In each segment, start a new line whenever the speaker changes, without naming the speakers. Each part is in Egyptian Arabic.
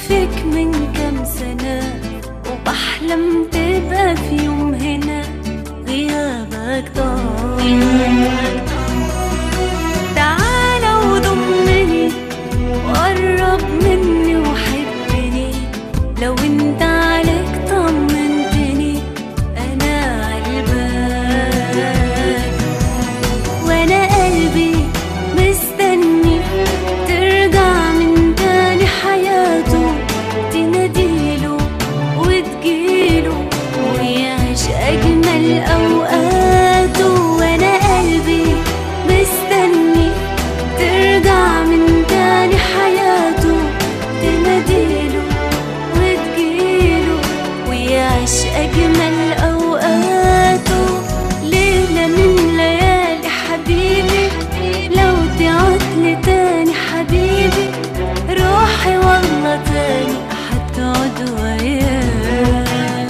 فيك من كام سنة وبحلم تبقى في يوم هنا غيابك ضايع تعالى وضمني وقرب مني وحبني لو انت عليك طمنتني انا عالبال وانا قلبي مستني ترجع من تاني حياته تناديله وتجيله ويعيش اجمل اوقاته وانا قلبي مستني ترجع من تاني حياته تناديله وتجيله ويعيش اجمل اوقاته ليله من ليالي حبيبي لو تعود لي تاني حبيبي روحي والله تاني هتقعد وياك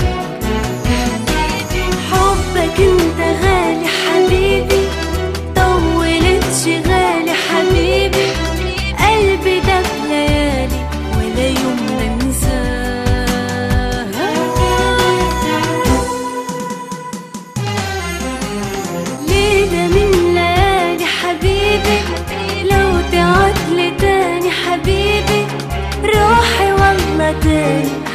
حبك انت غالي حبيبي طولتش غالي حبيبي قلبي ده بليالي ولا يوم ننساه ليلة من ليالي حبيبي لو تعود لي تاني حبيبي روحي والله تاني